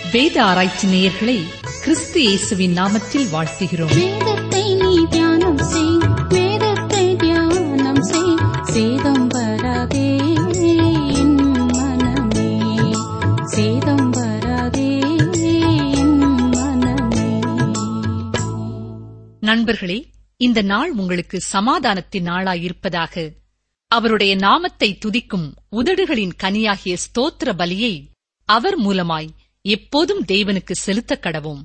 வேத ஆராய்ச்சி நேயர்களை கிறிஸ்து இயேசுவின் நாமத்தில் வாழ்த்துகிறோம் வேதத்தை நீ தியானம் செய் வேதத்தை தியானம் செய் சேதம் வராதே என் மனமே சேதம் வராதே என் மனமே நண்பர்களே இந்த நாள் உங்களுக்கு சமாதானத்தின் நாளாயிருப்பதாக அவருடைய நாமத்தை துதிக்கும் உதடுகளின் கனியாகிய ஸ்தோத்திர பலியை அவர் மூலமாய் எப்போதும் தேவனுக்கு செலுத்தக் கடவோம்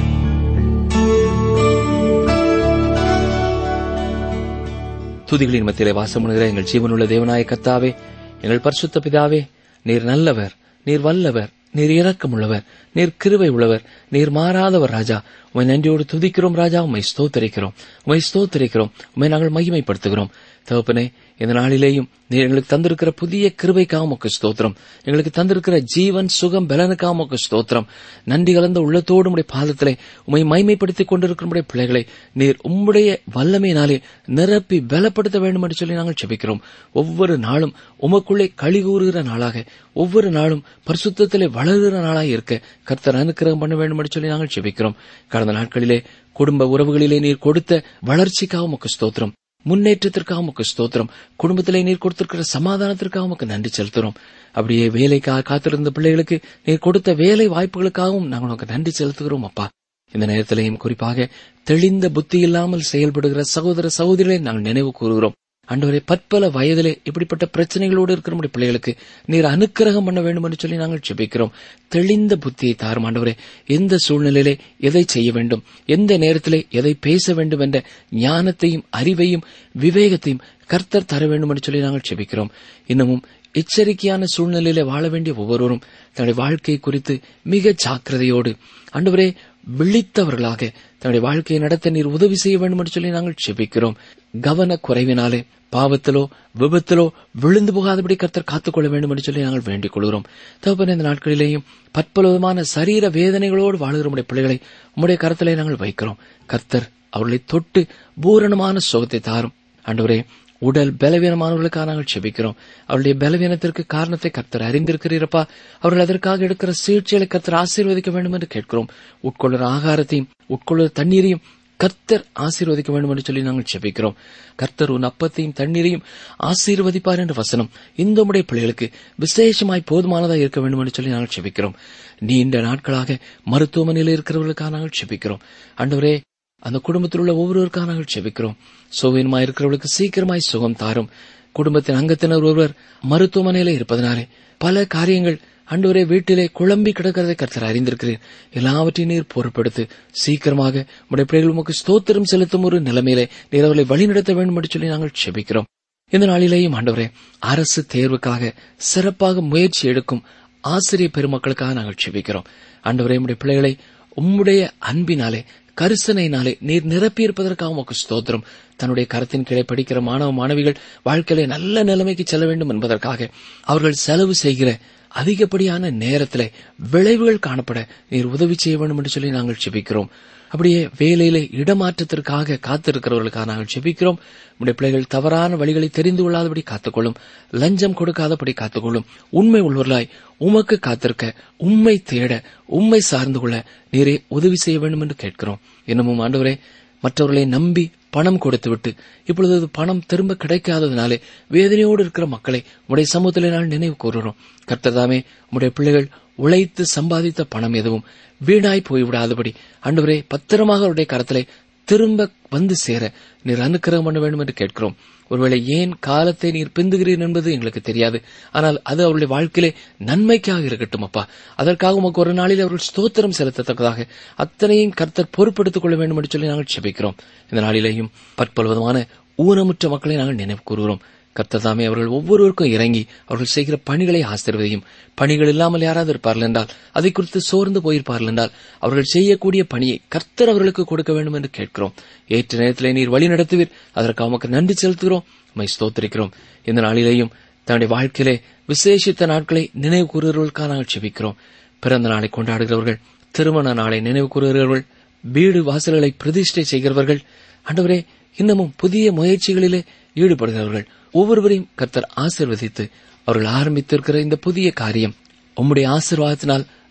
துதிகளின் மத்தியிலே வாசமுணுகிற எங்கள் ஜீவனுள்ள தேவனாய கர்த்தாவே எங்கள் பரிசுத்த பிதாவே நீர் நல்லவர் நீர் வல்லவர் நீர் இரக்கமுள்ளவர் நீர் கிருபை உள்ளவர் நீர் மாறாதவர் ராஜா உமை நன்றியோடு துதிக்கிறோம் ராஜா உமை ஸ்தோத்தரிக்கிறோம் உமை ஸ்தோத்தரிக்கிறோம் உமை நாங்கள் மகிமைப்படுத்துகிறோம் தகப்பனே இந்த நாளிலேயும் நீர் எங்களுக்கு தந்திருக்கிற புதிய கிருபைக்காக உமக்கு ஸ்தோத்திரம் எங்களுக்கு தந்திருக்கிற ஜீவன் சுகம் பலனுக்காக உமக்கு ஸ்தோத்திரம் நன்றி கலந்த உள்ளத்தோடு உடைய பாதத்திலே உமை மைமைப்படுத்திக் கொண்டிருக்கிற உம்முடைய பிள்ளைகளை நீர் உம்முடைய வல்லமையினாலே நிரப்பி பலப்படுத்த வேண்டும் என்று சொல்லி நாங்கள் செபிக்கிறோம் ஒவ்வொரு நாளும் உமக்குள்ளே களி கூறுகிற நாளாக ஒவ்வொரு நாளும் பரிசுத்தத்திலே வளருகிற நாளாக இருக்க கர்த்தர் அனுக்கிரகம் பண்ண வேண்டும் என்று சொல்லி நாங்கள் செபிக்கிறோம் கடந்த நாட்களிலே குடும்ப உறவுகளிலே நீர் கொடுத்த வளர்ச்சிக்காக உமக்கு ஸ்தோத்திரம் முன்னேற்றத்திற்காக உமக்கு ஸ்தோத்திரம் குடும்பத்திலே நீர் கொடுத்திருக்கிற சமாதானத்திற்காக உமக்கு நன்றி செலுத்துகிறோம் அப்படியே வேலைக்காக காத்திருந்த பிள்ளைகளுக்கு நீர் கொடுத்த வேலை வாய்ப்புகளுக்காகவும் நாங்கள் உமக்கு நன்றி செலுத்துகிறோம் அப்பா இந்த நேரத்திலேயும் குறிப்பாக தெளிந்த புத்தி இல்லாமல் செயல்படுகிற சகோதர சகோதரிகளை நாங்கள் நினைவு கூறுகிறோம் அன்றுவரை பற்பல வயதிலே இப்படிப்பட்ட பிரச்சனைகளோடு இருக்கிற நம்முடைய பிள்ளைகளுக்கு நீர் அனுக்கிரகம் பண்ண வேண்டும் என்று சொல்லி நாங்கள் ஜெபிக்கிறோம் தெளிந்த புத்தியை தாரும் ஆண்டவரே எந்த சூழ்நிலையிலே எதை செய்ய வேண்டும் எந்த நேரத்திலே எதை பேச வேண்டும் என்ற ஞானத்தையும் அறிவையும் விவேகத்தையும் கர்த்தர் தர வேண்டும் என்று சொல்லி நாங்கள் ஜெபிக்கிறோம் இன்னமும் எச்சரிக்கையான சூழ்நிலையில வாழ வேண்டிய ஒவ்வொருவரும் தன்னுடைய வாழ்க்கை குறித்து மிக ஜாக்கிரதையோடு ஆண்டவரே விழித்தவர்களாக தன்னுடைய வாழ்க்கையை நடத்த நீர் உதவி செய்ய வேண்டும் என்று சொல்லி நாங்கள் செபிக்கிறோம் கவன குறைவினாலே பாவத்திலோ விபத்திலோ விழுந்து போகாதபடி கர்த்தர் காத்துக்கொள்ள வேண்டும் என்று சொல்லி நாங்கள் வேண்டிக் கொள்கிறோம் தகப்பன் இந்த நாட்களிலேயும் பற்பல விதமான சரீர வேதனைகளோடு வாழுகிற உடைய பிள்ளைகளை உம்முடைய கரத்திலே நாங்கள் வைக்கிறோம் கர்த்தர் அவர்களை தொட்டு பூரணமான சுகத்தை தாரும் ஆண்டவரே உடல் பலவீனமானவர்களுக்காக நாங்கள் செபிக்கிறோம் அவருடைய பலவீனத்திற்கு காரணத்தை கர்த்தர் அறிந்திருக்கிறீரப்பா அவர்கள் அதற்காக எடுக்கிற சிகிச்சைகளை கர்த்தர் ஆசீர்வதிக்க வேண்டும் என்று கேட்கிறோம் உட்கொள்ளுற ஆகாரத்தையும் உட்கொள்ளுற தண்ணீரையும் கர்த்தர் ஆசீர்வதிக்க வேண்டும் என்று சொல்லி நாங்கள் செபிக்கிறோம் கர்த்தர் உன் அப்பத்தையும் தண்ணீரையும் ஆசீர்வதிப்பார் என்ற வசனம் இந்த உடைய பிள்ளைகளுக்கு விசேஷமாய் போதுமானதாக இருக்க வேண்டும் என்று சொல்லி நாங்கள் செபிக்கிறோம் நீண்ட நாட்களாக மருத்துவமனையில் இருக்கிறவர்களுக்காக நாங்கள் செபிக்கிறோம் அண்டவரே அந்த குடும்பத்தில் உள்ள ஒவ்வொருவருக்காக நாங்கள் செபிக்கிறோம் சோவியமாய் இருக்கிறவர்களுக்கு சீக்கிரமாய் சுகம் தாரும் குடும்பத்தின் அங்கத்தினர் ஒருவர் மருத்துவமனையில இருப்பதனாலே பல காரியங்கள் அன்றுவரே வீட்டிலே குழம்பி கிடக்கிறதை கர்த்தர் அறிந்திருக்கிறேன் எல்லாவற்றையும் நீர் பொறுப்படுத்து சீக்கிரமாக உடைய பிள்ளைகள் உமக்கு ஸ்தோத்திரம் செலுத்தும் ஒரு நிலைமையிலே நீர் அவர்களை வழிநடத்த வேண்டும் என்று சொல்லி நாங்கள் செபிக்கிறோம் இந்த நாளிலேயும் ஆண்டவரே அரசு தேர்வுக்காக சிறப்பாக முயற்சி எடுக்கும் ஆசிரியர் பெருமக்களுக்காக நாங்கள் செபிக்கிறோம் ஆண்டவரே உடைய பிள்ளைகளை உம்முடைய அன்பினாலே கரிசனையினாலே நீர் நிரப்பியிருப்பதற்காக உமக்கு ஸ்தோத்திரம் தன்னுடைய கரத்தின் கீழே படிக்கிற மாணவ மாணவிகள் வாழ்க்கையிலே நல்ல நிலைமைக்கு செல்ல வேண்டும் என்பதற்காக அவர்கள் செலவு செய்கிற அதிகப்படியான நேரத்திலே விளைவுகள் காணப்பட நீர் உதவி செய்ய வேண்டும் என்று சொல்லி நாங்கள் செபிக்கிறோம் அப்படியே வேலையிலே இடமாற்றத்திற்காக காத்திருக்கிறவர்களுக்காக நாங்கள் செபிக்கிறோம் உடைய பிள்ளைகள் தவறான வழிகளை தெரிந்து கொள்ளாதபடி காத்துக்கொள்ளும் லஞ்சம் கொடுக்காதபடி காத்துக்கொள்ளும் உண்மை உள்ளவர்களாய் உமக்கு காத்திருக்க உண்மை தேட உண்மை சார்ந்து கொள்ள நீரே உதவி செய்ய வேண்டும் என்று கேட்கிறோம் இன்னமும் ஆண்டவரே மற்றவர்களை நம்பி பணம் கொடுத்துவிட்டு இப்பொழுது அது பணம் திரும்ப கிடைக்காததினாலே வேதனையோடு இருக்கிற மக்களை உடைய சமூகத்திலே நாள் நினைவு கூறுகிறோம் கர்த்ததாமே உடைய பிள்ளைகள் உழைத்து சம்பாதித்த பணம் எதுவும் வீணாய் போய்விடாதபடி அன்றுவரே பத்திரமாக அவருடைய கரத்திலே திரும்ப வந்து சேர நீர் அனுக்கிரகம் பண்ண வேண்டும் என்று கேட்கிறோம் ஒருவேளை ஏன் காலத்தை நீர் பிந்துகிறீர் என்பது எங்களுக்கு தெரியாது ஆனால் அது அவருடைய வாழ்க்கையிலே நன்மைக்காக இருக்கட்டும் அப்பா அதற்காக உமக்கு ஒரு நாளில் அவர்கள் ஸ்தோத்திரம் செலுத்தத்தக்கதாக அத்தனையும் கர்த்தர் பொறுப்படுத்திக் கொள்ள வேண்டும் என்று சொல்லி நாங்கள் செபிக்கிறோம் இந்த நாளிலேயும் பற்பல விதமான ஊனமுற்ற மக்களை நாங்கள் நினைவு கூறுகிறோம் கர்த்ததாமே அவர்கள் ஒவ்வொருவருக்கும் இறங்கி அவர்கள் செய்கிற பணிகளை ஆசிர்வதையும் பணிகள் இல்லாமல் யாராவது இருப்பார்கள் என்றால் அதை குறித்து சோர்ந்து போயிருப்பார்கள் என்றால் அவர்கள் செய்யக்கூடிய பணியை கர்த்தர் அவர்களுக்கு கொடுக்க வேண்டும் என்று கேட்கிறோம் ஏற்ற நேரத்திலே நீர் வழி நடத்துவீர் அதற்கு அவருக்கு நன்றி செலுத்துகிறோம் மை ஸ்தோத்திரிக்கிறோம் இந்த நாளிலேயும் தன்னுடைய வாழ்க்கையிலே விசேஷித்த நாட்களை நினைவு கூறுகிறவர்களுக்காக நாங்கள் செபிக்கிறோம் பிறந்த நாளை கொண்டாடுகிறவர்கள் திருமண நாளை நினைவு கூறுகிறவர்கள் வீடு வாசல்களை பிரதிஷ்டை செய்கிறவர்கள் ஆண்டவரே இன்னமும் புதிய முயற்சிகளிலே ஈடுபடுகிறவர்கள் ஒவ்வொருவரையும் கர்த்தர் ஆசிர்வதித்து அவர்கள் ஆரம்பித்திருக்கிற இந்த புதிய காரியம் உம்முடைய ஆசீர்வாதத்தினால்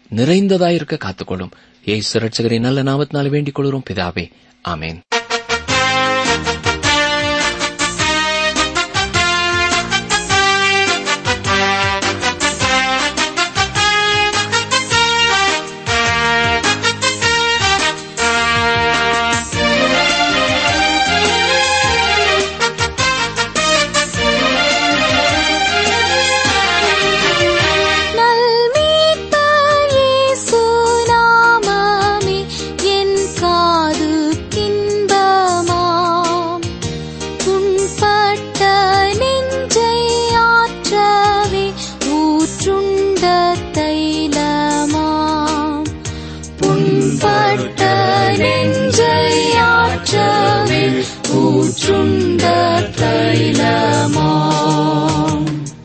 நிறைந்ததாயிருக்க காத்துக்கொள்ளும் ஏசு ரட்சகரின் நல்ல நாமத்தினால வேண்டிக் கொள்கிறோம் பிதாவே ஆமேன் நல்மீட்பர் இயேசு நாமமே என் காதுக்கின்பமாம். புண்பட்ட நெஞ்சை ஆற்றவே ஊற்றுண்ட தைலமாம். புண்பட்ட நெஞ்சை ஆற்றவே ஊற்றுண்ட தைலமாம்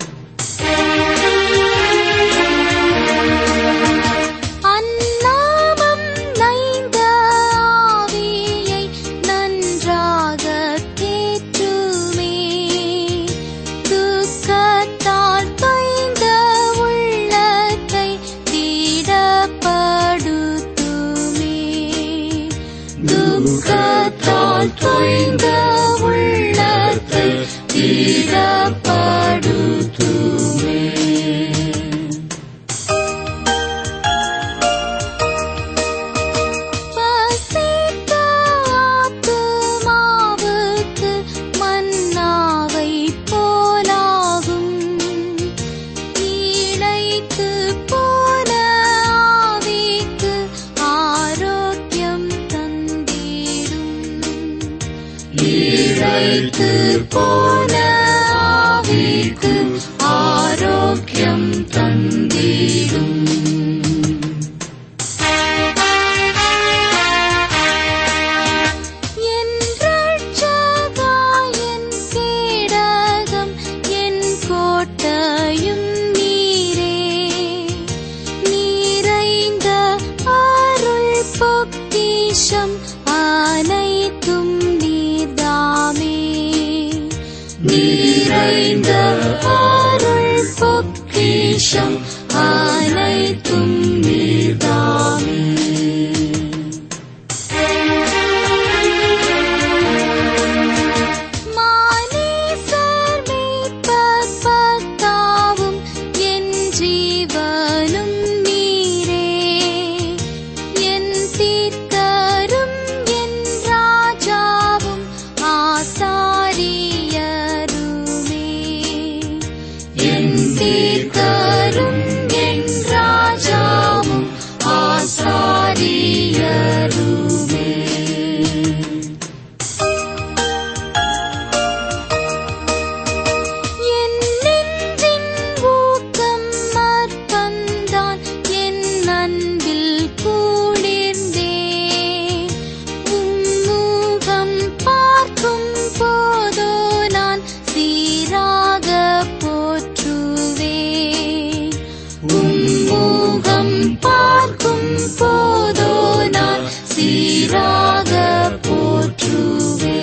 அந்நாமம் நைந்த ஆவியை நன்றாகத் தேற்றுமே. துக்கத்தால் தொய்ந்த உள்ளத்தை திடப்படுத்துமே. துக்கத்தால் தொய்ந்த உள்ளத்தை திடப்படுத்துமே பசித்த ஆத்துமாவுக்கு மன்னாவைப் போலாகும். இளைத்துப் போன ஆவிக்கு ஆரோக்கியம் தந்திடும். இளைத்துப் போன ஆவிக்கு ஆரோக்கியம் தந்திடும் என் ரட்சகா என் கேடகம் என் கோட்டையும் நீரே நீரைந்த அருள் பொக்கிஷம் அனைத்தும் நீர்தாமே நீரைந்த அருள் பொக்கிஷம் அனைத்தும் நீர்தாமே மானேசர் மீட்பர் பத்தாவும் என் ஜீவனும் நீரே என் தீர்க்கரும் என் ராஜாவும் ஆசாரியருமே என் தீர்க்கரும் என் ராஜாவும் ஆசாரியருமே என் நெஞ்சின் ஊக்கம் மற்பந்தான் என் அன்பில் குளிர்ந்தே உம்முகம் பார்க்கும் போதோ நான் சீராக போற்றுவேன் உம்முகம் பார்க்கும் போதோ நான் சீராக போற்றுவேன்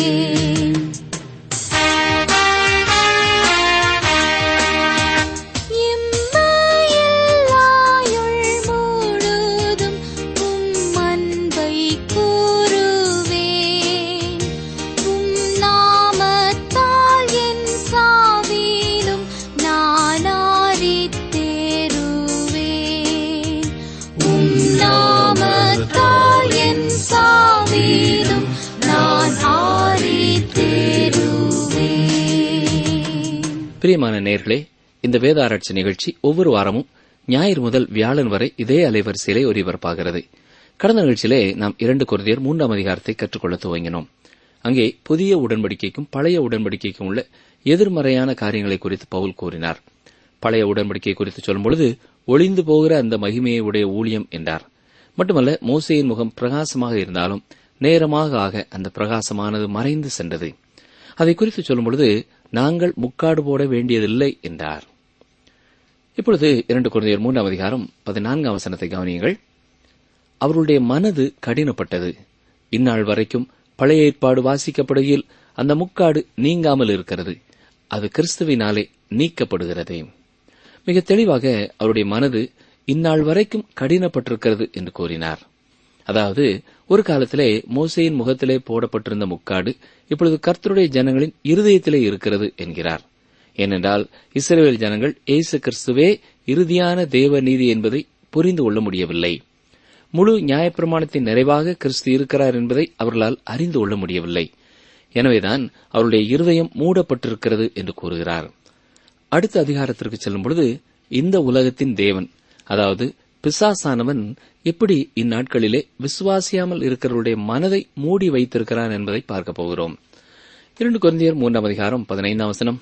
இம்மையில்லாயுள் முழுதும் உம் அன்பை கூறுவேன். உம் நாமத்தால் என் சாவிலும் நான் ஆரித்தேறுவேன். உம் நாமத்தால் என் சாவிலும் நான் ஆரித்தேறுவேன். பிரியமான நேர்களே இந்த வேத ஆராய்ச்சி நிகழ்ச்சி ஒவ்வொரு வாரமும் ஞாயிறு முதல் வியாழன் வரை இதே அலைவரிசையிலே ஒலிபரப்பாகிறது கடந்த நிகழ்ச்சியிலே நாம் இரண்டு குருதியர் மூன்றாம் அதிகாரத்தை கற்றுக்கொள்ள துவங்கினோம் அங்கே புதிய உடன்படிக்கைக்கும் பழைய உடன்படிக்கைக்கும் உள்ள எதிர்மறையான காரியங்களை குறித்து பவுல் கூறினார் பழைய உடன்படிக்கை குறித்து சொல்லும்பொழுது ஒளிந்து போகிற அந்த மகிமையை உடைய ஊழியம் என்றார் மட்டுமல்ல மோசையின் முகம் பிரகாசமாக இருந்தாலும் நேரமாக ஆக அந்த பிரகாசமானது மறைந்து சென்றது அதை குறித்து சொல்லும்பொழுது நாங்கள் முக்காடு போட வேண்டியதில்லை என்றார் இப்பொழுது இரண்டு குழந்தையர் மூன்றாம் அதிகாரம் பதினான்காம் வசனத்தை கவனியுங்கள் அவர்களுடைய மனது கடினப்பட்டது இந்நாள் வரைக்கும் பழைய ஏற்பாடு வாசிக்கப்படுகையில் அந்த முக்காடு நீங்காமல் இருக்கிறது அது கிறிஸ்துவினாலே நீக்கப்படுகிறது மிக தெளிவாக அவருடைய மனது இந்நாள் வரைக்கும் கடினப்பட்டிருக்கிறது என்று கூறினார் அதாவது ஒரு காலத்திலே மோசையின் முகத்திலே போடப்பட்டிருந்த முக்காடு இப்பொழுது கர்த்தருடைய ஜனங்களின் இருதயத்திலே இருக்கிறது என்கிறார் ஏனென்றால் இஸ்ரேல் ஜனங்கள் இயேசு கிறிஸ்துவே இறுதியான தேவ நீதி என்பதை புரிந்து கொள்ள முடியவில்லை முழு நியாயப்பிரமாணத்தின் நிறைவாக கிறிஸ்து இருக்கிறார் என்பதை அவர்களால் அறிந்து கொள்ள முடியவில்லை எனவேதான் அவருடைய இருதயம் மூடப்பட்டிருக்கிறது என்று கூறுகிறார் அடுத்த அதிகாரத்திற்கு செல்லும் பொழுது இந்த உலகத்தின் தேவன் அதாவது பிசாசானவன் எப்படி இந்நாட்களிலே விசுவாசியாமல் இருக்கிறவருடைய மனதை மூடி வைத்திருக்கிறான் என்பதை பார்க்க போகிறோம் இரண்டு குழந்தையர் மூன்றாம் அதிகாரம் பதினைந்தாம் வசனம்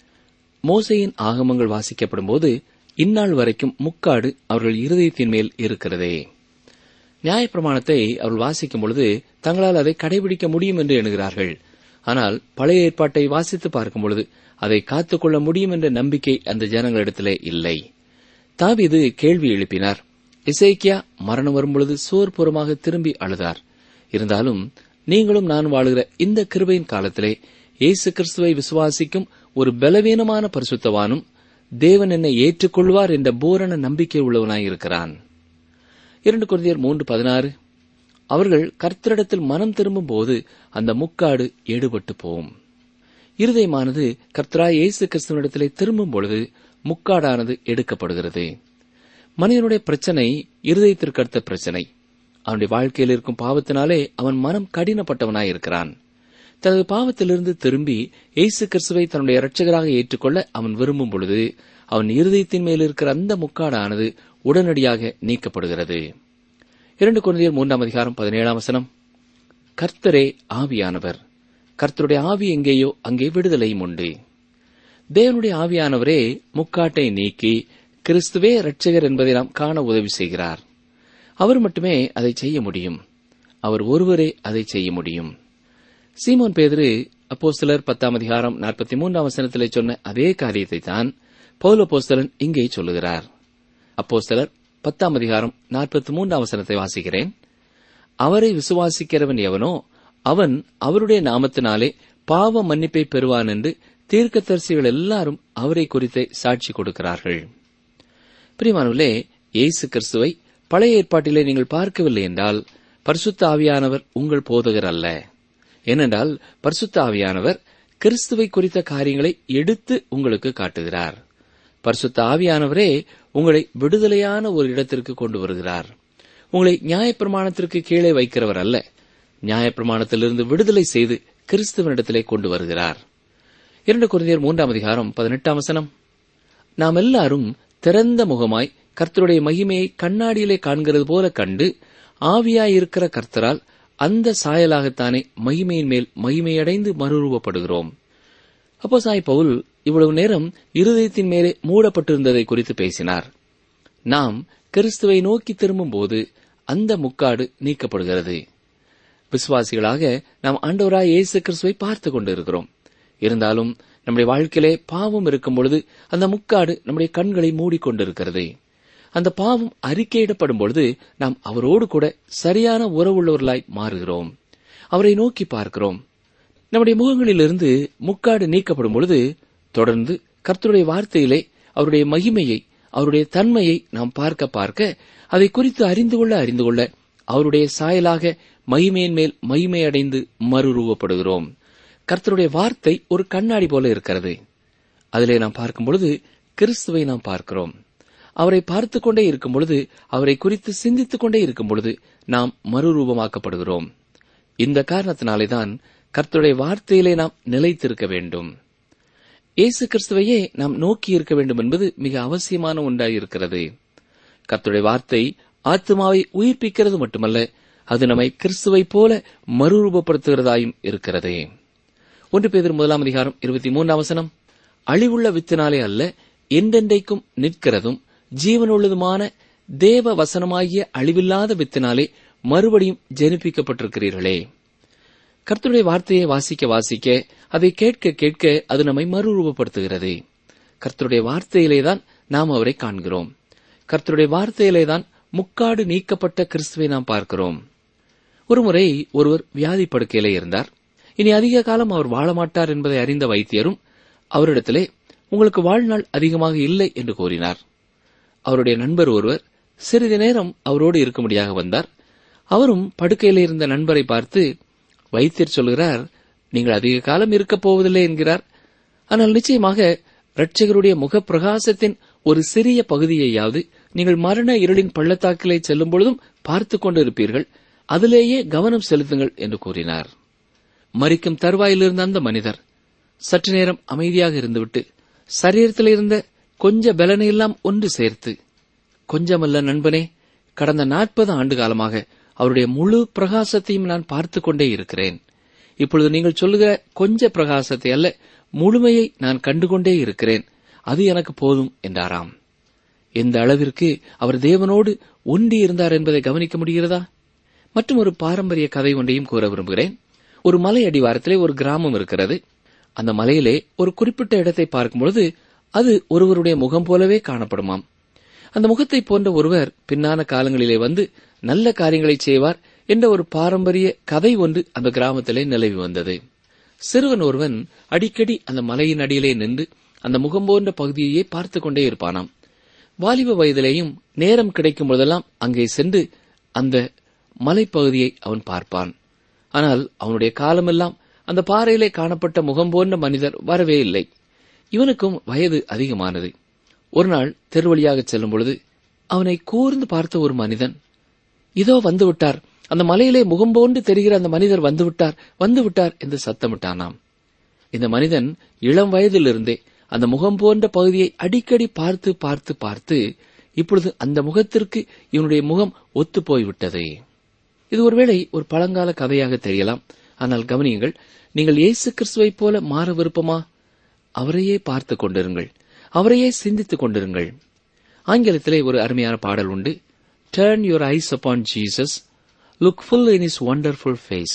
மோசையின் ஆகமங்கள் வாசிக்கப்படும் போது இந்நாள் வரைக்கும் முக்காடு அவர்கள் இருதயத்தின் மேல் இருக்கிறதே நியாயப்பிரமாணத்தை அவர்கள் வாசிக்கும் பொழுது தங்களால் அதை கடைபிடிக்க முடியும் என்று எண்ணுகிறார்கள் ஆனால் பழைய ஏற்பாட்டை வாசித்து பார்க்கும் பொழுது அதை காத்துக்கொள்ள முடியும் என்ற நம்பிக்கை அந்த ஜனங்களிடத்திலே இல்லை தாவீது கேள்வி எழுப்பினார் இசைக்கியா மரணம் வரும்பொழுது சோர்புறமாக திரும்பி அழுதார் இருந்தாலும் நீங்களும் நான் வாழுகிற இந்த கிருபையின் காலத்திலே இயேசு கிறிஸ்துவை விசுவாசிக்கும் ஒரு பலவீனமான பரிசுத்தவானும் தேவன் என்னை ஏற்றுக்கொள்வார் என்ற பூரண நம்பிக்கை உள்ளவனாயிருக்கிறான் இரண்டு குழந்தையர் மூன்று பதினாறு அவர்கள் கர்த்தரிடத்தில் மனம் திரும்பும் போது அந்த முக்காடு எடுபட்டு போகும் இருதயமானது கர்த்தராய் இயேசு கிறிஸ்துவனிடத்திலே திரும்பும் பொழுது முக்காடானது எடுக்கப்படுகிறது மனிதனுடைய பிரச்சனை இருதயத்திற்கு அடுத்த பிரச்சனை அவனுடைய வாழ்க்கையில் இருக்கும் பாவத்தினாலே அவன் மனம் கடினப்பட்டவனாய் இருக்கிறான் தனது பாவத்திலிருந்து திரும்பி இயேசு கிறிஸ்துவை தன்னுடைய இரட்சகராக ஏற்றுக்கொள்ள அவன் விரும்பும் பொழுது அவன் இருதயத்தின் மேல் இருக்கிற அந்த முக்காடானது உடனடியாக நீக்கப்படுகிறது இரண்டு குழந்தையர் மூன்றாம் அதிகாரம் பதினேழாம் வசனம் கர்த்தரே ஆவியானவர் கர்த்தருடைய ஆவி எங்கேயோ அங்கே விடுதலையும் உண்டு தேவனுடைய ஆவியானவரே முக்காட்டை நீக்கி கிறிஸ்துவே இரட்சகர் என்பதை நாம் காண உதவி செய்கிறார் அவர் மட்டுமே அதை செய்ய முடியும் அவர் ஒருவரே அதை செய்ய முடியும் சீமோன் பேதுரு அப்போஸ்தலர் பத்தாம் அதிகாரம் நாற்பத்தி மூன்றாம் வசனத்திலே சொன்ன அதே காரியத்தை தான் பௌல அப்போஸ்தலன் இங்கே சொல்லுகிறார் அப்போஸ்தலர் பத்தாம் அதிகாரம் நாற்பத்தி மூன்றாம் வசனத்தை வாசிக்கிறேன் அவரை விசுவாசிக்கிறவன் எவனோ அவன் அவருடைய நாமத்தினாலே பாவ மன்னிப்பை பெறுவான் என்று தீர்க்கதரிசிகள் எல்லாரும் அவரை குறித்தே சாட்சி கொடுக்கிறார்கள் பிரிமானுலே இயேசு கிறிஸ்துவை பழைய ஏற்பாட்டிலே நீங்கள் பார்க்கவில்லை என்றால் பரிசுத்த ஆவியானவர் உங்கள் போதகர் அல்ல ஏனென்றால் பரிசுத்த ஆவியானவர் கிறிஸ்துவை குறித்த காரியங்களை எடுத்து உங்களுக்கு காட்டுகிறார் பரிசுத்த ஆவியானவரே உங்களை விடுதலையான ஒரு இடத்திற்கு கொண்டு வருகிறார் உங்களை நியாயப்பிரமாணத்திற்கு கீழே வைக்கிறவர் அல்ல நியாயப்பிரமாணத்திலிருந்து விடுதலை செய்து கிறிஸ்துவனிடத்திலே கொண்டு வருகிறார் இரண்டு குருந்தியர் மூன்றாம் அதிகாரம் பதினெட்டாம் வசனம் நாம் எல்லாரும் திறந்த முகமாய் கர்த்தருடைய மகிமையை கண்ணாடியிலே காண்கிறது போல கண்டு ஆவியாயிருக்கிற கர்த்தரால் அந்த சாயலாகத்தானே மகிமையின் மேல் மகிமையடைந்து மறுரூபப்படுகிறோம் அப்போ சாய் பவுல் இவ்வளவு நேரம் இருதயத்தின் மேலே மூடப்பட்டிருந்ததை குறித்து பேசினார் நாம் கிறிஸ்துவை நோக்கி திரும்பும்போது அந்த முக்காடு நீக்கப்படுகிறது விசுவாசிகளாக நாம் ஆண்டவராய் இயேசு கிறிஸ்துவை பார்த்து கொண்டிருக்கிறோம் இருந்தாலும் நம்முடைய வாழ்க்கையிலே பாவம் இருக்கும் பொழுது அந்த முக்காடு நம்முடைய கண்களை மூடிக்கொண்டிருக்கிறது அந்த பாவம் அறிக்கையிடப்படும் பொழுது நாம் அவரோடு கூட சரியான உறவுள்ளவர்களாய் மாறுகிறோம் அவரை நோக்கி பார்க்கிறோம் நம்முடைய முகங்களிலிருந்து முக்காடு நீக்கப்படும் பொழுது தொடர்ந்து கர்த்தருடைய வார்த்தையிலே அவருடைய மகிமையை அவருடைய தன்மையை நாம் பார்க்க பார்க்க அதை குறித்து அறிந்து கொள்ள அறிந்து கொள்ள அவருடைய சாயலாக மகிமையின் மேல் மகிமையடைந்து மறுரூபப்படுகிறோம் கர்த்தருடைய வார்த்தை ஒரு கண்ணாடி போல இருக்கிறது அதிலே நாம் பார்க்கும் பொழுது கிறிஸ்துவை நாம் பார்க்கிறோம் அவரை பார்த்து கொண்டே இருக்கும் பொழுது அவரை குறித்து சிந்தித்துக் கொண்டே இருக்கும் பொழுது நாம் மறுரூபமாக்கப்படுகிறோம் இந்த காரணத்தினாலேதான் கர்த்தருடைய வார்த்தையிலே நாம் நிலைத்திருக்க வேண்டும் இயேசு கிறிஸ்துவையே நாம் நோக்கி இருக்க வேண்டும் என்பது மிக அவசியமான ஒன்றாயிருக்கிறது கர்த்தருடைய வார்த்தை ஆத்மாவை உயிர்ப்பிக்கிறது மட்டுமல்ல அது நம்மை கிறிஸ்துவைப் போல மறுரூபப்படுத்துகிறதாயும் இருக்கிறது ஒன்று பேதர் முதலாம் அதிகாரம் இருபத்தி மூன்றாம் வசனம் அழிவுள்ள வித்தினாலே அல்ல என்றென்றைக்கும் நிற்கிறதும் ஜீவனுள்ளதுமான தேவ வசனமாகிய அழிவில்லாத வித்தினாலே மறுபடியும் ஜெனிப்பிக்கப்பட்டிருக்கிறீர்களே கர்த்தருடைய வார்த்தையை வாசிக்க வாசிக்க அதை கேட்க கேட்க அது நம்மை மறுரூபப்படுத்துகிறது கர்த்தருடைய வார்த்தையிலேதான் நாம் அவரை காண்கிறோம் கர்த்தருடைய வார்த்தையிலேதான் முக்காடு நீக்கப்பட்ட கிறிஸ்துவை நாம் பார்க்கிறோம் ஒருமுறை ஒருவர் வியாதி படுக்கையிலே இருந்தார் இனி அதிக காலம் அவர் வாழ மாட்டார் என்பதை அறிந்த வைத்தியரும் அவரிடத்திலே உங்களுக்கு வாழ்நாள் அதிகமாக இல்லை என்று கூறினார் அவருடைய நண்பர் ஒருவர் சிறிது நேரம் அவரோடு இருக்கும்படியாக வந்தார் அவரும் படுக்கையில் இருந்த நண்பரை பார்த்து வைத்தியர் சொல்கிறார் நீங்கள் அதிக காலம் இருக்கப் போவதில்லை என்கிறார் ஆனால் நிச்சயமாக இரட்சகருடைய முகப்பிரகாசத்தின் ஒரு சிறிய பகுதியையாவது நீங்கள் மரண இருளின் பள்ளத்தாக்கிலே செல்லும் பொழுதும் பார்த்துக் கொண்டிருப்பீர்கள் அதிலேயே கவனம் செலுத்துங்கள் என்று கூறினார் மறிக்கும் தருவாயிலிருந்த அந்த மனிதர் சற்று நேரம் அமைதியாக இருந்துவிட்டு சரீரத்தில் இருந்த கொஞ்ச பலனையெல்லாம் ஒன்று சேர்த்து கொஞ்சமல்ல நண்பனே கடந்த நாற்பது ஆண்டு காலமாக அவருடைய முழு பிரகாசத்தையும் நான் பார்த்துக் கொண்டே இருக்கிறேன் இப்பொழுது நீங்கள் சொல்லுகிற கொஞ்ச பிரகாசத்தை அல்ல முழுமையை நான் கண்டுகொண்டே இருக்கிறேன் அது எனக்கு போதும் என்றாராம் எந்த அளவிற்கு அவர் தேவனோடு ஒன்றி இருந்தார் என்பதை கவனிக்க முடிகிறதா மற்றும் ஒரு பாரம்பரிய கதை ஒன்றையும் கூற விரும்புகிறேன் ஒரு மலை அடிவாரத்திலே ஒரு கிராமம் இருக்கிறது அந்த மலையிலே ஒரு குறிப்பிட்ட இடத்தை பார்க்கும்பொழுது அது ஒருவருடைய முகம் போலவே காணப்படுமாம் அந்த முகத்தை போன்ற ஒருவர் பின்னான காலங்களிலே வந்து நல்ல காரியங்களை செய்வார் என்ற ஒரு பாரம்பரிய கதை ஒன்று அந்த கிராமத்திலே நிலவி வந்தது சிறுவன் ஒருவன் அடிக்கடி அந்த மலையின் அடியிலே நின்று அந்த முகம் போன்ற பகுதியையே பார்த்து கொண்டே இருப்பானாம் வாலிப வயதிலேயும் நேரம் கிடைக்கும் போதெல்லாம் அங்கே சென்று அந்த மலைப்பகுதியை அவன் பார்ப்பான் ஆனால் அவனுடைய காலமெல்லாம் அந்த பாறையிலே காணப்பட்ட முகம் போன்ற மனிதர் வரவே இல்லை இவனுக்கும் வயது அதிகமானது ஒரு நாள் தெருவழியாக செல்லும் பொழுது அவனை கூர்ந்து பார்த்த ஒரு மனிதன் இதோ வந்துவிட்டார் அந்த மலையிலே முகம் போன்று தெரிகிற அந்த மனிதர் வந்துவிட்டார் வந்துவிட்டார் என்று சத்தமிட்டானாம் இந்த மனிதன் இளம் வயதிலிருந்தே அந்த முகம் போன்ற பகுதியை அடிக்கடி பார்த்து பார்த்து பார்த்து இப்பொழுது அந்த முகத்திற்கு இவனுடைய முகம் ஒத்து போய்விட்டது இது ஒருவேளை ஒரு பழங்கால கதையாக தெரியலாம் ஆனால் கவனியுங்கள் நீங்கள் இயேசு கிறிஸ்துவைப் போல மாற விருப்பமா அவரையே பார்த்து கொண்டிருங்கள் அவரையே சிந்தித்துக் கொண்டிருங்கள் ஆங்கிலத்திலே ஒரு அருமையான பாடல் உண்டு turn your eyes upon Jesus look full in his wonderful face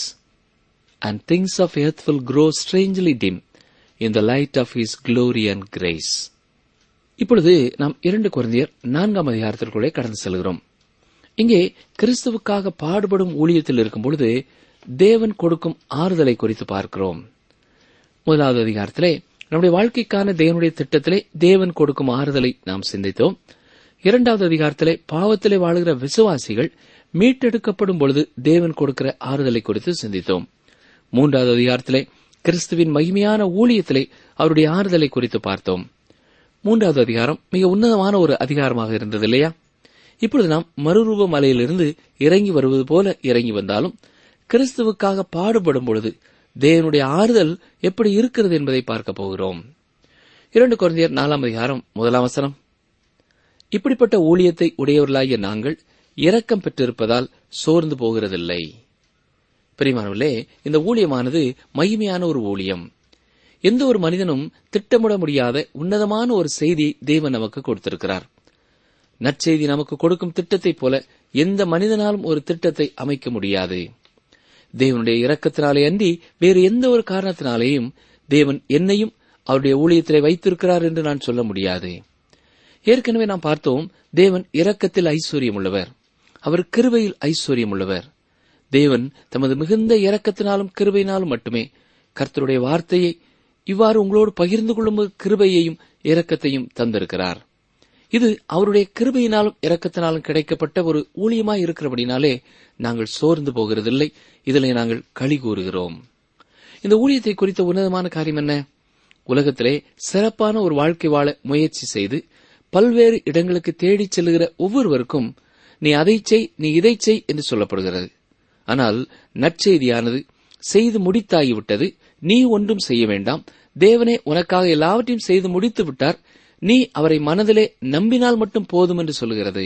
and things of earth will grow strangely dim in the light of his glory and grace இப்பொழுது நாம் இரண்டு குழந்தையர் நான்காம் அதிகாரத்திற்குள்ளே கடந்து செல்கிறோம் இங்கே கிறிஸ்துவுக்காக பாடுபடும் ஊழியத்தில் இருக்கும் பொழுது தேவன் கொடுக்கும் ஆறுதலை குறித்து பார்க்கிறோம் முதலாவது அதிகாரத்திலே நம்முடைய வாழ்க்கைக்கான தேவனுடைய திட்டத்திலே தேவன் கொடுக்கும் ஆறுதலை நாம் சிந்தித்தோம் இரண்டாவது அதிகாரத்திலே பாவத்திலே வாழுகிற விசுவாசிகள் மீட்டெடுக்கப்படும் பொழுது தேவன் கொடுக்கிற ஆறுதலை குறித்து சிந்தித்தோம் மூன்றாவது அதிகாரத்திலே கிறிஸ்துவின் மகிமையான ஊழியத்திலே அவருடைய ஆறுதலை குறித்து பார்த்தோம் மூன்றாவது அதிகாரம் மிக உன்னதமான ஒரு அதிகாரமாக இருந்தது இல்லையா இப்பொழுது நாம் மறுரூப மலையிலிருந்து இறங்கி வருவது போல இறங்கி வந்தாலும் கிறிஸ்துவுக்காக பாடுபடும் பொழுது தேவனுடைய ஆறுதல் எப்படி இருக்கிறது என்பதை பார்க்க போகிறோம் இரண்டு குழந்தையர் நாலாம் அதிகாரம் முதலாம் வசனம் இப்படிப்பட்ட ஊழியத்தை உடையவர்களாகிய நாங்கள் இரக்கம் பெற்றிருப்பதால் சோர்ந்து போகிறதில்லை பிரிமானவர்களே இந்த ஊழியமானது மகிமையான ஒரு ஊழியம் எந்த ஒரு மனிதனும் திட்டமிட முடியாத உன்னதமான ஒரு செய்தி தேவன் நமக்கு கொடுத்திருக்கிறார் நற்செய்தி நமக்கு கொடுக்கும் திட்டத்தைப் போல எந்த மனிதனாலும் ஒரு திட்டத்தை அமைக்க முடியாது தேவனுடைய இரக்கத்தினாலே அன்றி வேறு எந்த ஒரு காரணத்தினாலேயும் தேவன் என்னையும் அவருடைய ஊழியத்திலே வைத்திருக்கிறார் என்று நான் சொல்ல முடியாது ஏற்கனவே நாம் பார்த்தோம் தேவன் இரக்கத்தில் ஐஸ்வர்யம் உள்ளவர் அவர் கிருபையில் ஐஸ்வர்யம் உள்ளவர் தேவன் தமது மிகுந்த இரக்கத்தினாலும் கிருபையினாலும் மட்டுமே கர்த்தருடைய வார்த்தையை இவ்வாறு உங்களோடு பகிர்ந்து கொள்ளும் கிருபையையும் இரக்கத்தையும் தந்திருக்கிறார் இது அவருடைய கிருபையினாலும் இரக்கத்தினாலும் கிடைக்கப்பட்ட ஒரு ஊழியமாய் இருக்கிறபடினாலே நாங்கள் சோர்ந்து போகிறதில்லை இதிலே நாங்கள் களி கூறுகிறோம் இந்த ஊழியத்தை குறித்த உன்னதமான காரியம் என்ன உலகத்திலே சிறப்பான ஒரு வாழ்க்கை வாழ முயற்சி செய்து பல்வேறு இடங்களுக்கு தேடிச் செல்லுகிற ஒவ்வொருவருக்கும் நீ அதை செய் நீ இதை செய் என்று சொல்லப்படுகிறது ஆனால் நற்செய்தியானது செய்து முடித்தாகிவிட்டது நீ ஒன்றும் செய்ய வேண்டாம் தேவனே உனக்காக எல்லாவற்றையும் செய்து முடித்து விட்டார் நீ அவரை மனதிலே நம்பினால் மட்டும் போதும் என்று சொல்கிறது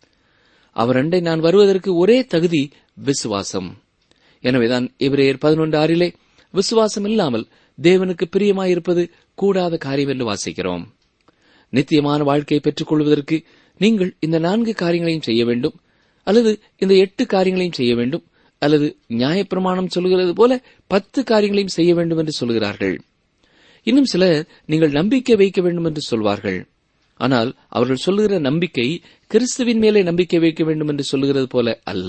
அவர் அண்டை நான் வருவதற்கு ஒரே தகுதி விசுவாசம் எனவேதான் இவரையர் பதினொன்று ஆறிலே விசுவாசம் இல்லாமல் தேவனுக்கு பிரியமாயிருப்பது கூடாத காரியம் என்று வாசிக்கிறோம் நித்தியமான வாழ்க்கையை பெற்றுக் கொள்வதற்கு நீங்கள் இந்த நான்கு காரியங்களையும் செய்ய வேண்டும் அல்லது இந்த எட்டு காரியங்களையும் செய்ய வேண்டும் அல்லது நியாயப்பிரமாணம் சொல்கிறது போல பத்து காரியங்களையும் செய்ய வேண்டும் என்று சொல்கிறார்கள் இன்னும் சிலர் நீங்கள் நம்பிக்கை வைக்க வேண்டும் என்று சொல்வார்கள் ஆனால் அவர்கள் சொல்லுகிற நம்பிக்கை கிறிஸ்துவின் மேலே நம்பிக்கை வைக்க வேண்டும் என்று சொல்லுகிறது போல அல்ல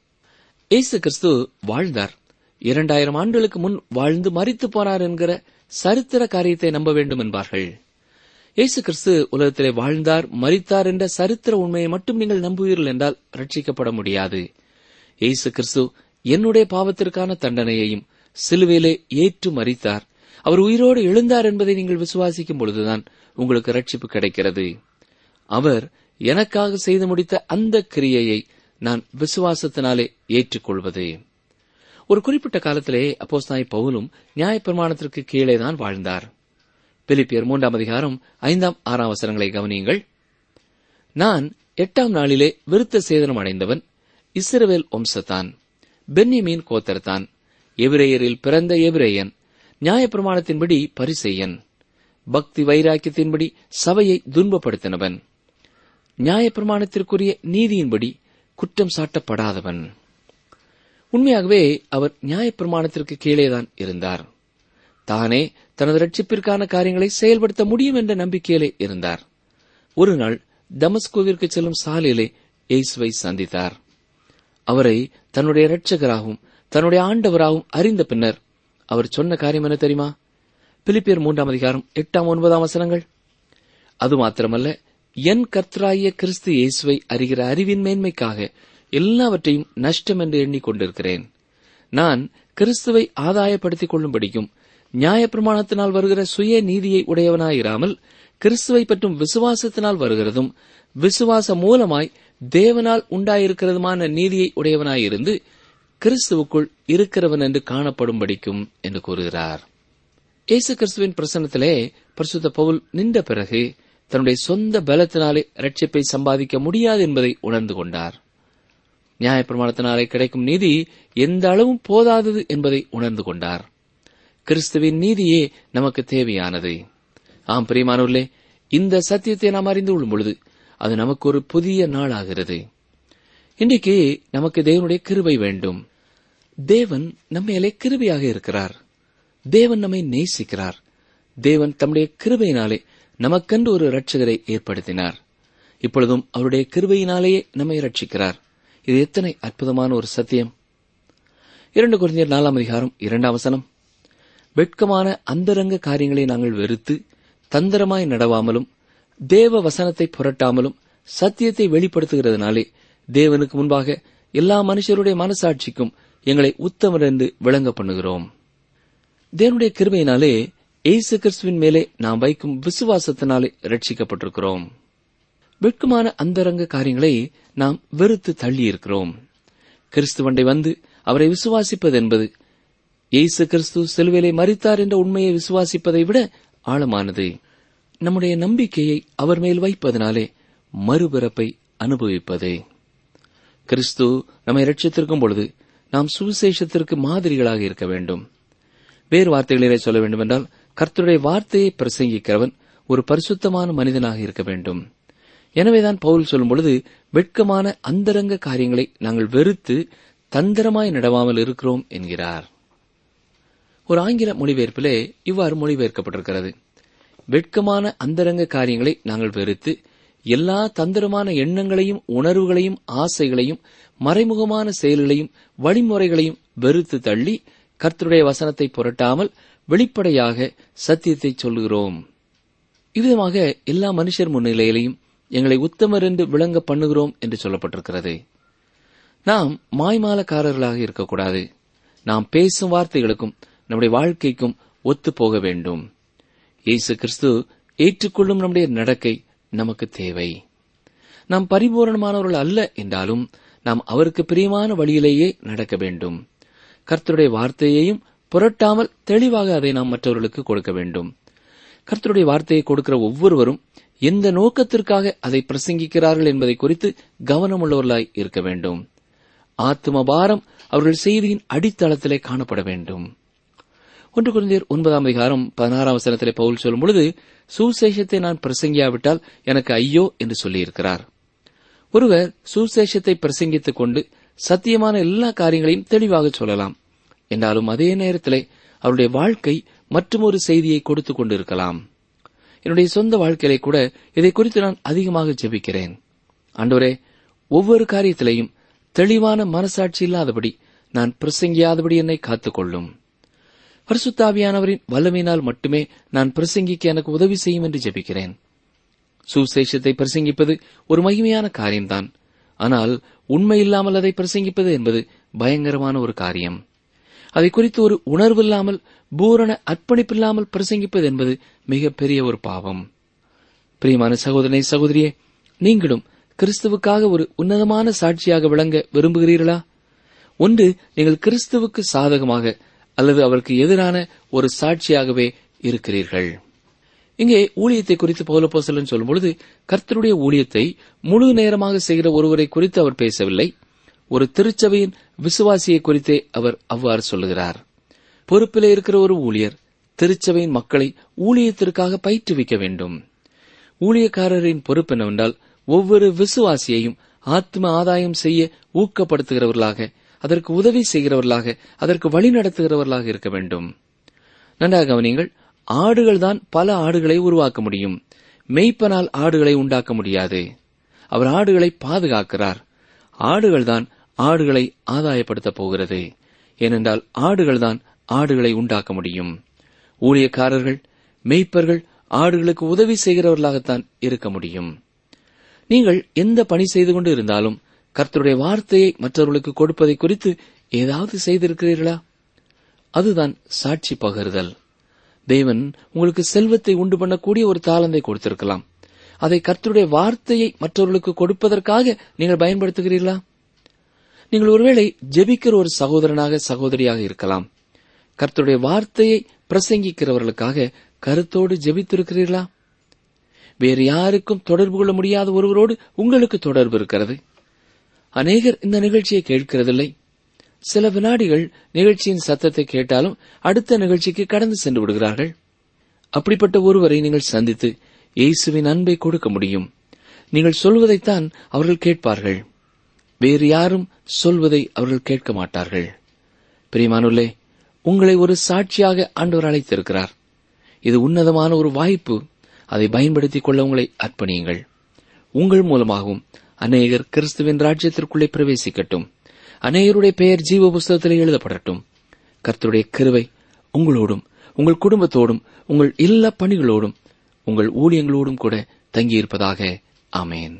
இயேசு கிறிஸ்து வாழ்ந்தார் இரண்டாயிரம் ஆண்டுகளுக்கு முன் வாழ்ந்து மறித்து போனார் என்கிற சரித்திர காரியத்தை நம்ப வேண்டும் என்பார்கள் இயேசு கிறிஸ்து உலகத்திலே வாழ்ந்தார் மரித்தார் என்ற சரித்திர உண்மையை மட்டும் நீங்கள் நம்புவீர்கள் என்றால் ரட்சிக்கப்பட முடியாது இயேசு கிறிஸ்து என்னுடைய பாவத்திற்கான தண்டனையையும் சிலுவையிலே ஏற்று மரித்தார் அவர் உயிரோடு எழுந்தார் என்பதை நீங்கள் விசுவாசிக்கும் பொழுதுதான் உங்களுக்கு ரட்சிப்பு கிடைக்கிறது அவர் எனக்காக செய்து முடித்த அந்த கிரியையை நான் விசுவாசத்தினாலே ஏற்றுக்கொள்வது ஒரு குறிப்பிட்ட காலத்திலே அப்போஸ்தாய் பவுலும் நியாயப்பிரமாணத்திற்கு கீழே தான் வாழ்ந்தார் பிலிப்பியர் மூன்றாம் அதிகாரம் ஐந்தாம் ஆறாம் வசனங்களை கவனியுங்கள் நான் எட்டாம் நாளிலே விருத்த சேதனம் அடைந்தவன் இஸ்ரவேல் வம்சத்தான் பென்யமீன் கோத்தர்தான் எபிரேயரில் பிறந்த எபிரேயன் நியாயப்பிரமாணத்தின்படி பரிசெய்யன் பக்தி வைராக்கியத்தின்படி சபையை துன்பப்படுத்தினவன் நியாயப்பிரமாணத்திற்குரிய நீதியின்படி குற்றம் சாட்டப்படாதவன் உண்மையாகவே அவர் நியாயப்பிரமாணத்திற்கு கீழேதான் இருந்தார் தானே தனது ரட்சிப்பிற்கான காரியங்களை செயல்படுத்த முடியும் என்ற நம்பிக்கையிலே இருந்தார் ஒரு நாள் தமஸ்கோவிற்கு செல்லும் சாலையிலே இயேசுவை சந்தித்தார் அவரை தன்னுடைய இரட்சகராகவும் தன்னுடைய ஆண்டவராகவும் அறிந்த பின்னர் அவர் சொன்ன காரியம் என்ன தெரியுமா பிலிப்பியர் மூன்றாம் அதிகாரம் எட்டாம் ஒன்பதாம் வசனங்கள் அது மாத்திரமல்ல என் கர்த்தராகிய கிறிஸ்து இயேசுவை அறிகிற அறிவின் மேன்மைக்காக எல்லாவற்றையும் நஷ்டம் என்று எண்ணிக்கொண்டிருக்கிறேன் நான் கிறிஸ்துவை ஆதாயப்படுத்திக் கொள்ளும்படிக்கும் நியாயப்பிரமாணத்தினால் வருகிற சுய நீதியை உடையவனாயிராமல் கிறிஸ்துவை பற்றும் விசுவாசத்தினால் வருகிறதும் விசுவாச மூலமாய் தேவனால் உண்டாயிருக்கிறதுமான நீதியை உடையவனாயிருந்து கிறிஸ்துவுக்குள் இருக்கிறவன் என்று காணப்படும்படிக்கும் என்று கூறுகிறார் இயேசு கிறிஸ்துவின் பிரசன்னத்திலே பரிசுத்த பவுல் நின்ற பிறகு தன்னுடைய சொந்த பலத்தினாலே ரட்சிப்பை சம்பாதிக்க முடியாது என்பதை உணர்ந்து கொண்டார் நியாயப்பிரமாணத்தினாலே கிடைக்கும் நீதி எந்த அளவும் போதாதது என்பதை உணர்ந்து கொண்டார் கிறிஸ்துவின் நீதியே நமக்கு தேவையானது ஆம் பிரியமானவர்களே இந்த சத்தியத்தை நாம் அறிந்து கொள்ளும் பொழுது அது நமக்கு ஒரு புதிய நாளாகிறது இன்றைக்கு நமக்கு தேவனுடைய கிருபை வேண்டும் தேவன் நம்மையிலே கிருபையாக இருக்கிறார் தேவன் நம்மை நேசிக்கிறார் தேவன் தம்முடைய கிருபையினாலே நமக்கென்று ஒரு இரட்சகரை ஏற்படுத்தினார் இப்பொழுதும் அவருடைய கிருபையினாலேயே நம்மை ரட்சிக்கிறார் இது எத்தனை அற்புதமான ஒரு சத்தியம் இரண்டு குழந்தையர் நாலாம் அதிகாரம் இரண்டாம் வசனம் வெட்கமான அந்தரங்க காரியங்களை நாங்கள் வெறுத்து தந்திரமாய் நடவாமலும் தேவ வசனத்தை புரட்டாமலும் சத்தியத்தை வெளிப்படுத்துகிறதுனாலே தேவனுக்கு முன்பாக எல்லா மனுஷருடைய மனசாட்சிக்கும் எங்களை உத்தமர் என்று விளங்க பண்ணுகிறோம் தேவனுடைய கிருபையினாலே இயேசு கிறிஸ்துவின் மேலே நாம் வைக்கும் விசுவாசத்தினாலே ரட்சிக்கப்பட்டிருக்கிறோம் வெட்கமான அந்தரங்க காரியங்களை நாம் வெறுத்து தள்ளியிருக்கிறோம் கிறிஸ்துவண்டை வந்து அவரை விசுவாசிப்பது என்பது இயேசு கிறிஸ்து சிலுவையிலே மறித்தார் என்ற உண்மையை விசுவாசிப்பதை விட ஆழமானது நம்முடைய நம்பிக்கையை அவர் மேல் வைப்பதனாலே மறுபிறப்பை அனுபவிப்பது கிறிஸ்து நம்மை ரட்சித்திருக்கும் பொழுது நாம் சுவிசேஷத்திற்கு மாதிரிகளாக இருக்க வேண்டும் வேறு வார்த்தைகளிலே சொல்ல வேண்டுமென்றால் கர்த்தருடைய வார்த்தையை பிரசங்கிக்கிறவன் ஒரு பரிசுத்தமான மனிதனாக இருக்க வேண்டும் எனவேதான் பவுல் சொல்லும் பொழுது வெட்கமான அந்தரங்க காரியங்களை நாங்கள் வெறுத்து தந்திரமாய் நடவாமல் இருக்கிறோம் என்கிறார் ஒரு ஆங்கில மொழிபெயர்ப்பிலே இவ்வாறு மொழிபெயர்க்கப்பட்டிருக்கிறது வெட்கமான அந்தரங்க காரியங்களை நாங்கள் வெறுத்து எல்லா தந்திரமான எண்ணங்களையும் உணர்வுகளையும் ஆசைகளையும் மறைமுகமான செயல்களையும் வழிமுறைகளையும் வெறுத்து தள்ளி கர்த்தருடைய வசனத்தை புரட்டாமல் வெளிப்படையாக சத்தியத்தை சொல்லுகிறோம் இவ்விதமாக எல்லா மனுஷர் முன்னிலையிலையும் எங்களை உத்தமர் என்று விளங்க பண்ணுகிறோம் என்று சொல்லப்பட்டிருக்கிறது நாம் மாய்மாலக்காரர்களாக இருக்கக்கூடாது நாம் பேசும் வார்த்தைகளுக்கும் நம்முடைய வாழ்க்கைக்கும் ஒத்து போக வேண்டும் இயேசு கிறிஸ்து ஏற்றுக்கொள்ளும் நம்முடைய நடக்கை நமக்கு தேவை நாம் பரிபூரணமானவர்கள் அல்ல என்றாலும் நாம் அவருக்கு பிரியமான வழியிலேயே நடக்க வேண்டும் கர்த்தருடைய வார்த்தையையும் புரட்டாமல் தெளிவாக அதை நாம் மற்றவர்களுக்கு கொடுக்க வேண்டும் கர்த்தருடைய வார்த்தையை கொடுக்கிற ஒவ்வொருவரும் எந்த நோக்கத்திற்காக அதை பிரசங்கிக்கிறார்கள் என்பதை குறித்து கவனமுள்ளவர்களாய் இருக்க வேண்டும் ஆத்ம பாரம் அவர்கள் செய்தியின் அடித்தளத்திலே காணப்பட வேண்டும் ஒன்று குழந்தையர் ஒன்பதாம் அதிகாரம் பதினாறாம் வசனத்திலே பவுல் சொல்லும் பொழுது சுசேஷத்தை நான் பிரசங்கியாவிட்டால் எனக்கு ஐயோ என்று சொல்லியிருக்கிறார் ஒருவர் சுசேஷத்தை பிரசங்கித்துக் கொண்டு சத்தியமான எல்லா காரியங்களையும் தெளிவாக சொல்லலாம் என்றாலும் அதே நேரத்திலே அவருடைய வாழ்க்கை மற்றொரு செய்தியை கொடுத்துக் கொண்டிருக்கலாம் என்னுடைய சொந்த வாழ்க்கையிலே கூட இதை குறித்து நான் அதிகமாக ஜெபிக்கிறேன் ஆண்டவரே ஒவ்வொரு காரியத்திலேயும் தெளிவான மனசாட்சி இல்லாதபடி நான் பிரசங்கியாதபடி என்னை காத்துக்கொள்ளும் பரிசுத்தாவியானவரின் வல்லமையினால் மட்டுமே நான் பிரசங்கிக்க எனக்கு உதவி செய்யும் என்று ஜெபிக்கிறேன் சுசேஷத்தை பிரசங்கிப்பது ஒரு மகிமையான காரியம்தான் ஆனால் உண்மை இல்லாமல் அதை பிரசங்கிப்பது என்பது பயங்கரமான ஒரு காரியம் அதை குறித்து ஒரு உணர்வில்லாமல் பூரண அர்ப்பணிப்பில்லாமல் பிரசங்கிப்பது என்பது மிகப்பெரிய ஒரு பாவம் பிரியமான சகோதரனை சகோதரியே நீங்களும் கிறிஸ்துவுக்காக ஒரு உன்னதமான சாட்சியாக விளங்க விரும்புகிறீர்களா ஒன்று நீங்கள் கிறிஸ்துவுக்கு சாதகமாக அல்லது அவருக்கு எதிரான ஒரு சாட்சியாகவே இருக்கிறீர்கள் இங்கே ஊழியத்தை குறித்து பௌலப்போசலன் சொல்லும்பொழுது கர்த்தருடைய ஊழியத்தை முழு நேரமாக செய்கிற ஒருவரை குறித்து அவர் பேசவில்லை ஒரு திருச்சபையின் விசுவாசியை குறித்தே அவர் அவ்வாறு சொல்லுகிறார் பொறுப்பிலே இருக்கிற ஒரு ஊழியர் திருச்சபையின் மக்களை ஊழியத்திற்காக பயிற்றுவிக்க வேண்டும் ஊழியக்காரரின் பொறுப்பு என்னவென்றால் ஒவ்வொரு விசுவாசியையும் ஆத்ம ஆதாயம் செய்ய ஊக்கப்படுத்துகிறவர்களாக அதற்கு உதவி செய்கிறவர்களாக அதற்கு வழி நடத்துகிறவர்களாக இருக்க வேண்டும் நன்றாக கவனிங்கள் ஆடுகள் தான் பல ஆடுகளை உருவாக்க முடியும் மெய்ப்பனால் ஆடுகளை உண்டாக்க முடியாது அவர் ஆடுகளை பாதுகாக்கிறார் ஆடுகள் தான் ஆடுகளை ஆதாயப்படுத்தப் போகிறது ஏனென்றால் ஆடுகள் தான் ஆடுகளை உண்டாக்க முடியும் ஊழியக்காரர்கள் மெய்ப்பர்கள் ஆடுகளுக்கு உதவி செய்கிறவர்களாகத்தான் இருக்க முடியும் நீங்கள் எந்த பணி செய்து கொண்டு இருந்தாலும் கர்த்தருடைய வார்த்தையை மற்றவர்களுக்கு கொடுப்பதை குறித்து ஏதாவது செய்திருக்கிறீர்களா அதுதான் சாட்சி பகருதல் தேவன் உங்களுக்கு செல்வத்தை உண்டு பண்ணக்கூடிய ஒரு தாளந்தை கொடுத்திருக்கலாம் அதை கர்த்தருடைய வார்த்தையை மற்றவர்களுக்கு கொடுப்பதற்காக நீங்கள் பயன்படுத்துகிறீர்களா நீங்கள் ஒருவேளை ஜெபிக்கிற ஒரு சகோதரனாக சகோதரியாக இருக்கலாம் கர்த்தருடைய வார்த்தையை பிரசங்கிக்கிறவர்களுக்காக கருத்தோடு ஜெபித்திருக்கிறீர்களா வேறு யாருக்கும் தொடர்பு கொள்ள முடியாத ஒருவரோடு உங்களுக்கு தொடர்பு இருக்கிறது அநேகர் இந்த நிகழ்ச்சியை கேட்கிறதில்லை சில வினாடிகள் நிகழ்ச்சியின் சத்தத்தை கேட்டாலும் அடுத்த நிகழ்ச்சிக்கு கடந்து சென்று விடுகிறார்கள் அப்படிப்பட்ட ஒருவரை நீங்கள் சந்தித்து இயேசுவின் அன்பை கொடுக்க முடியும் நீங்கள் சொல்வதைத்தான் அவர்கள் கேட்பார்கள் வேறு யாரும் சொல்வதை அவர்கள் கேட்க மாட்டார்கள் பிரியமானுள்ளே உங்களை ஒரு சாட்சியாக ஆண்டவர் அழைத்திருக்கிறார் இது உன்னதமான ஒரு வாய்ப்பு அதை பயன்படுத்திக் கொள்ள உங்களை அர்ப்பணியுங்கள் உங்கள் மூலமாகவும் அநேகர் கிறிஸ்துவின் ராஜ்யத்திற்குள்ளே பிரவேசிக்கட்டும் அநேகருடைய பெயர் ஜீவ புஸ்தகத்தில் எழுதப்படட்டும் கர்த்தருடைய கிருவை உங்களோடும் உங்கள் குடும்பத்தோடும் உங்கள் இல்ல பணிகளோடும் உங்கள் ஊழியங்களோடும் கூட தங்கியிருப்பதாக ஆமேன்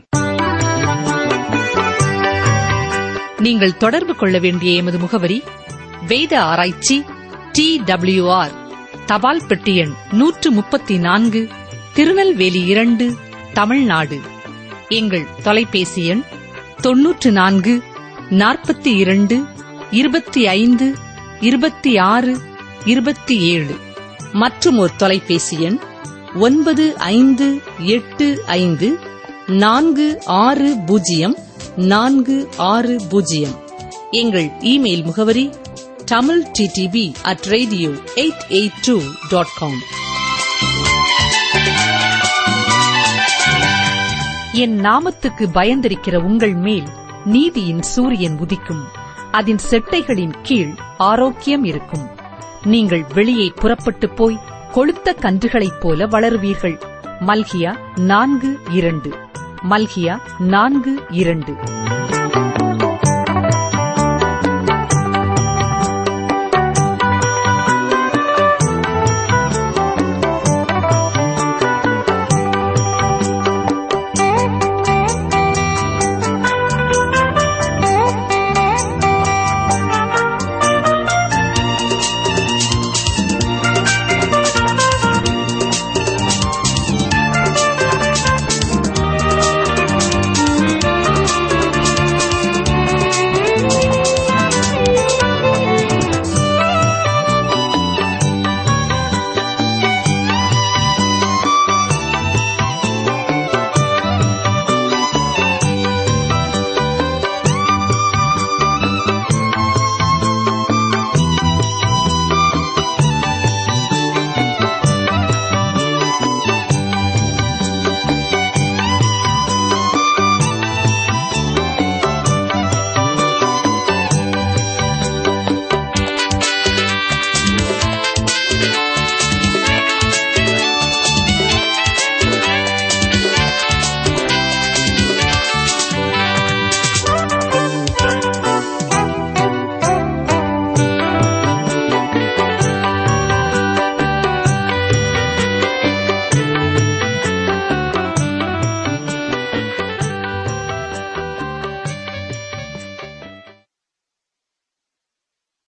நீங்கள் தொடர்பு கொள்ள வேண்டிய எமது முகவரி வேத ஆராய்ச்சி டி ஆர் தபால் பெட்டி எண் நூற்று முப்பத்தி நான்கு திருநெல்வேலி இரண்டு தமிழ்நாடு எங்கள் தொலைபேசி எண் தொன்னூற்று நான்கு நாற்பத்தி இரண்டு இருபத்தி ஐந்து இருபத்தி ஆறு இருபத்தி ஏழு மற்றும் ஒரு தொலைபேசி எண் ஒன்பது ஐந்து எட்டு ஐந்து நான்கு ஆறு பூஜ்ஜியம் நான்கு ஆறு பூஜ்ஜியம் எங்கள் இமெயில் முகவரி Tamil DTP at radio eight eight two dot com என் நாமத்துக்கு பயந்திருக்கிற உங்கள் மேல் நீதியின் சூரியன் உதிக்கும் அதன் செட்டைகளின் கீழ் ஆரோக்கியம் இருக்கும் நீங்கள் வெளியே புறப்பட்டுப் போய் கொளுத்த கன்றுகளைப் போல வளருவீர்கள் மல்கியா நான்கு இரண்டு மல்கியா நான்கு இரண்டு